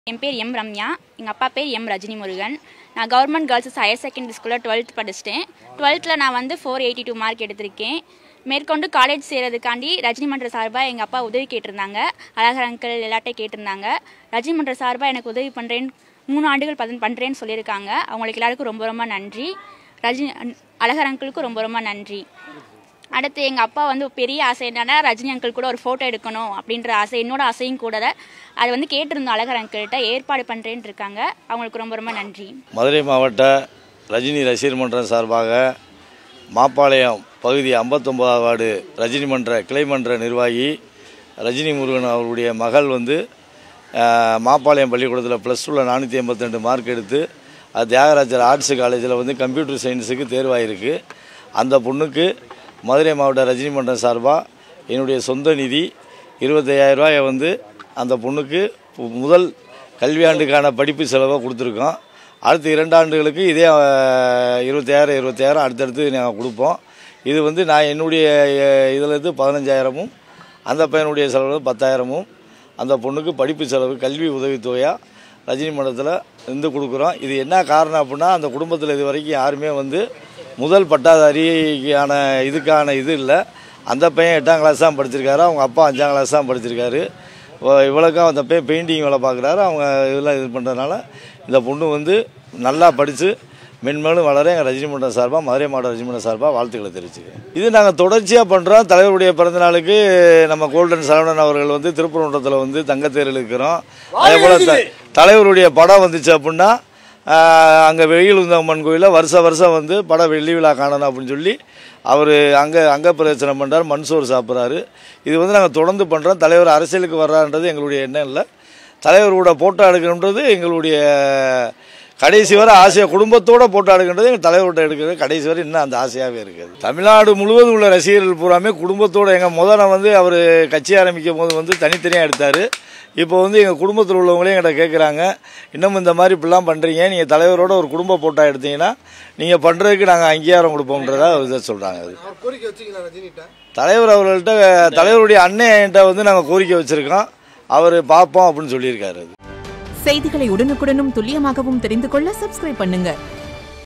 என் பேர் எம் ரம்யா எங்கள் அப்பா பேர் எம் ரஜினி முருகன் நான் கவர்மெண்ட் கேர்ள்ஸ் ஹையர் செகண்டரி ஸ்கூலில் டுவெல்த் படிச்சிட்டேன் டுவெல்த்தில் நான் வந்து ஃபோர் எயிட்டி டூ மார்க் எடுத்திருக்கேன் மேற்கொண்டு காலேஜ் சேர்றதுக்காண்டி ரஜினி மன்ற சார்பாக எங்கள் அப்பா உதவி கேட்டிருந்தாங்க அழகர் அங்கிள் எல்லாட்டையும் கேட்டிருந்தாங்க ரஜினி மன்ற சார்பாக எனக்கு உதவி பண்ணுறேன் மூணு ஆண்டுகள் பதன் பண்ணுறேன்னு சொல்லியிருக்காங்க அவங்களுக்கு எல்லாருக்கும் ரொம்ப ரொம்ப நன்றி ரஜினி அழகர் அங்கிளுக்கும் ரொம்ப ரொம்ப நன்றி அடுத்து எங்கள் அப்பா வந்து பெரிய ஆசை என்னன்னா ரஜினி அங்கிள் கூட ஒரு ஃபோட்டோ எடுக்கணும் அப்படின்ற ஆசை என்னோட ஆசையும் கூட அது வந்து கேட்டிருந்தோம் அழகர் அங்கிள்கிட்ட ஏற்பாடு பண்ணுறேன்னு இருக்காங்க அவங்களுக்கு ரொம்ப ரொம்ப நன்றி மதுரை மாவட்ட ரஜினி ரசிகர் மன்றம் சார்பாக மாப்பாளையம் பகுதி ஐம்பத்தொம்பதாவது வார்டு ரஜினி மன்ற கிளை மன்ற நிர்வாகி ரஜினி முருகன் அவருடைய மகள் வந்து அஹ், மாப்பாளையம் பள்ளிக்கூடத்தில் ப்ளஸ் டூவில் நானூற்றி எண்பத்திரெண்டு மார்க் எடுத்து அது தியாகராஜர் ஆர்ட்ஸ் காலேஜில் வந்து கம்ப்யூட்டர் சயின்ஸுக்கு தேர்வாயிருக்கு அந்த பொண்ணுக்கு மதுரை மாவட்ட ரஜினி மன்றம் சார்பாக என்னுடைய சொந்த நிதி இருபத்தையாயிரம் ரூபாயை வந்து அந்த பொண்ணுக்கு பு- முதல் கல்வியாண்டுக்கான படிப்பு செலவை கொடுத்துருக்கோம் அடுத்த இரண்டு ஆண்டுகளுக்கு இதே அஹ், இருபத்தாயிரம் இருபத்தாயிரம் அடுத்தடுத்து நாங்கள் கொடுப்போம் இது வந்து நான் என்னுடைய இதில் இருந்து பதினஞ்சாயிரமும் அந்த பையனுடைய செலவு பத்தாயிரமும் அந்த பொண்ணுக்கு படிப்பு செலவு கல்வி உதவித்தொகையாக ரஜினி மன்றத்தில் இருந்து கொடுக்குறோம் இது என்ன காரணம் அப்படின்னா அந்த குடும்பத்தில் இது வரைக்கும் யாருமே வந்து முதல் பட்டாதாரிக்கான இதுக்கான இது இல்லை அந்த பையன் எட்டாம் கிளாஸ் தான் படிச்சிருக்காரு அவங்க அப்பா அஞ்சாம் கிளாஸ் தான் படிச்சிருக்காரு இவ- இவளுக்கும் அந்த பையன் பெயிண்டிங் வேலை பார்க்குறாரு அவங்க இதெல்லாம் இது பண்ணுறதுனால இந்த பொண்ணு வந்து நல்லா படித்து மென்மேலும் வளர எங்கள் ரஜினி மன்றம் சார்பாக மதுரை மாவட்ட ரஜினி மன்றம் சார்பாக வாழ்த்துக்களை தெரிவிச்சுக்கிறேன் இது நாங்கள் தொடர்ச்சியாக பண்ணுறோம் தலைவருடைய பிறந்தநாளுக்கு நம்ம கோல்டன் சரவணன் அவர்கள் வந்து திருப்பரங்குன்றத்தில் வந்து தங்கத்தேரில் இருக்கிறோம் அதே போல் த- தலைவருடைய படம் வந்துச்சு அப்படின்னா அங்கே வெயில் அம்மன் கோயிலில் வருஷ வருஷம் வந்து பட வெள்ளி விழா காணணும் அப்படின்னு சொல்லி அவர் அங்கே அங்க பிரச்சனை பண்ணுறாரு மண்சோறு சாப்பிட்றாரு இது வந்து நாங்கள் தொடர்ந்து பண்ணுறோம் தலைவர் அரசியலுக்கு வர்றாருன்றது எங்களுடைய எண்ணம் இல்லை தலைவரோட போட்டோ எடுக்கணுன்றது எங்களுடைய கடைசி வரை ஆசையாக குடும்பத்தோட போட்டோ எடுக்கின்றது எங்கள் தலைவர்கிட்ட எடுக்கிறது கடைசி வரை இன்னும் அந்த ஆசையாகவே இருக்குது தமிழ்நாடு முழுவதும் உள்ள ரசிகர்கள் பூராமே குடும்பத்தோட எங்கள் முதல்ல வந்து அவர் கட்சி ஆரம்பிக்கும் போது வந்து தனித்தனியாக எடுத்தார் இப்போ வந்து எங்கள் குடும்பத்தில் உள்ளவங்களே எங்கிட்ட கேட்குறாங்க இன்னும் இந்த மாதிரி இப்படிலாம் பண்ணுறீங்க நீங்கள் தலைவரோட ஒரு குடும்ப போட்டோ எடுத்தீங்கன்னா நீங்கள் பண்ணுறதுக்கு நாங்கள் அங்கீகாரம் கொடுப்போம்ன்றதா இதை சொல்கிறாங்க அது அவர் கோரிக்கை வச்சுக்கலாம் ரஜினிகிட்ட தலைவர் அவர்கள்ட்ட தலைவருடைய அண்ணன்கிட்ட வந்து நாங்கள் கோரிக்கை வச்சுருக்கோம் அவர் பார்ப்போம் அப்படின்னு சொல்லியிருக்காரு அது செய்திகளை உடனுக்குடனும் துல்லியமாகவும் தெரிந்து கொள்ள சப்ஸ்கிரைப் பண்ணுங்க